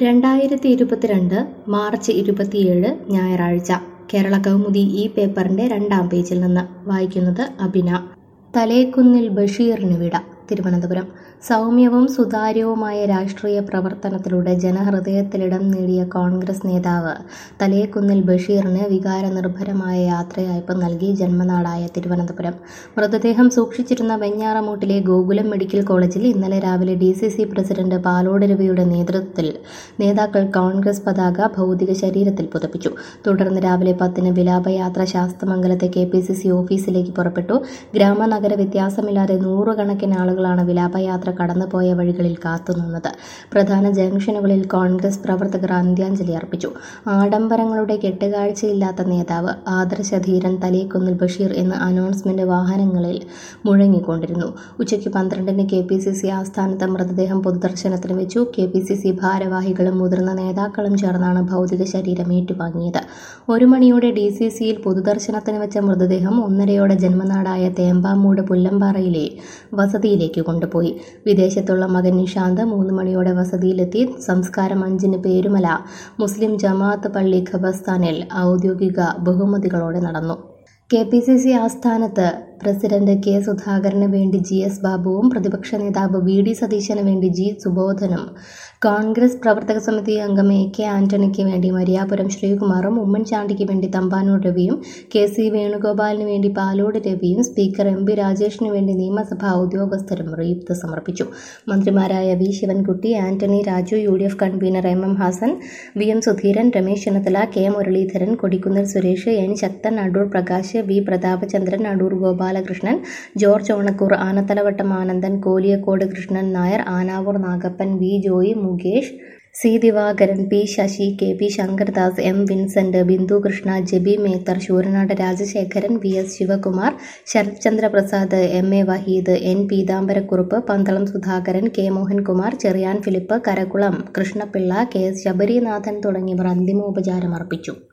രണ്ടായിരത്തി ഇരുപത്തിരണ്ട് മാർച്ച് ഇരുപത്തിയേഴ് ഞായറാഴ്ച കേരള കൗമുദി ഈ പേപ്പറിന്റെ രണ്ടാം പേജിൽ നിന്ന് വായിക്കുന്നത് അഭിന തലേക്കുന്നിൽ ബഷീറിന് വിട തിരുവനന്തപുരം സൗമ്യവും സുതാര്യവുമായ രാഷ്ട്രീയ പ്രവർത്തനത്തിലൂടെ ജനഹൃദയത്തിലിടം നേടിയ കോൺഗ്രസ് നേതാവ് തലേക്കുന്നിൽ ബഷീറിന് വികാരനിർഭരമായ യാത്രയയപ്പ് നൽകി ജന്മനാടായ തിരുവനന്തപുരം മൃതദേഹം സൂക്ഷിച്ചിരുന്ന വെഞ്ഞാറമൂട്ടിലെ ഗോകുലം മെഡിക്കൽ കോളേജിൽ ഇന്നലെ രാവിലെ D C C president Palode രവിയുടെ നേതൃത്വത്തിൽ നേതാക്കൾ കോൺഗ്രസ് പതാക ഭൗതിക ശരീരത്തിൽ പുതപ്പിച്ചു തുടർന്ന് രാവിലെ പത്തിന് വിലാപയാത്ര ശാസ്തമംഗലത്തെ കെ പി സി സി ഓഫീസിലേക്ക് പുറപ്പെട്ടു ഗ്രാമനഗര വ്യത്യാസമില്ലാതെ നൂറുകണക്കിന് ആളുകളാണ് വിലാപയാത്ര കടന്നുപോയ വഴികളിൽ കാത്തുനിന്നത് പ്രധാന ജംഗ്ഷനുകളിൽ കോൺഗ്രസ് പ്രവർത്തകർ അന്ത്യാഞ്ജലി അർപ്പിച്ചു ആഡംബരങ്ങളുടെ കെട്ടുകാഴ്ചയില്ലാത്ത നേതാവ് ആദർശധീരൻ തലേക്കുന്നിൽ ബഷീർ എന്ന അനൗൺസ്മെന്റ് വാഹനങ്ങളിൽ മുഴങ്ങിക്കൊണ്ടിരുന്നു ഉച്ചയ്ക്ക് പന്ത്രണ്ടിന് കെ പി സി സി ആസ്ഥാനത്ത് മൃതദേഹം പൊതുദർശനത്തിന് വെച്ചു കെ പി സി സി ഭാരവാഹികളും മുതിർന്ന നേതാക്കളും ചേർന്നാണ് ഭൗതിക ശരീരം ഏറ്റുവാങ്ങിയത് ഒരു മണിയോടെ ഡി സി സിയിൽ പൊതുദർശനത്തിന് വെച്ച മൃതദേഹം ഒന്നരയോടെ ജന്മനാടായ തേമ്പാമൂട് പുല്ലമ്പാറയിലെ വസതിയിലേക്ക് കൊണ്ടുപോയി വിദേശത്തുള്ള മകൻ നിഷാന്ത് മൂന്ന് മണിയോടെ വസതിയിലെത്തി സംസ്കാരം അഞ്ചിന് പേരുമല മുസ്ലിം ജമാഅത്ത് പള്ളി ഖബർസ്ഥാനിൽ ഔദ്യോഗിക ബഹുമതികളോടെ നടന്നു കെ പി സി സി ആസ്ഥാനത്ത് പ്രസിഡന്റ് കെ സുധാകരന് വേണ്ടി ജി എസ് ബാബുവും പ്രതിപക്ഷ നേതാവ് വി ഡി സതീശന് വേണ്ടി ജി സുബോധനും കോൺഗ്രസ് പ്രവർത്തക സമിതി അംഗം എ കെ ആന്റണിക്ക് വേണ്ടി മരിയാപുരം ശ്രീകുമാറും ഉമ്മൻചാണ്ടിക്ക് വേണ്ടി തമ്പാനൂർ രവിയും കെ സി വേണുഗോപാലിന് വേണ്ടി പാലോട് രവിയും സ്പീക്കർ എം പി രാജേഷിന് വേണ്ടി നിയമസഭാ ഉദ്യോഗസ്ഥരും റീപ്ത് സമർപ്പിച്ചു മന്ത്രിമാരായ V Sivankutty Antony Raju U D F convener M M Hassan V M Sudheeran Ramesh Chennithala K Muraleedharan Kodikunnil Suresh N Sakthan Adoor Prakash V Prathapachandran Adoor Gopalakrishnan George Onakkoor Anathalavattom Anandan Kolliyakode Krishnan Nair Anavoor Nagappan V Joy Mukesh C Divakaran P Sasi K P Sankardas M Vincent Bindhu Krishna Jebi Mather Sooranad Rajasekharan V S Sivakumar Sarathchandra Prasad M A Vaheed N Peethambarakurup Pandalam Sudhakaran K Mohankumar Cherian Philip Karakulam Krishnapillai K S Sabarinadhan തുടങ്ങിയവർ അന്തിമോപചാരം അർപ്പിച്ചു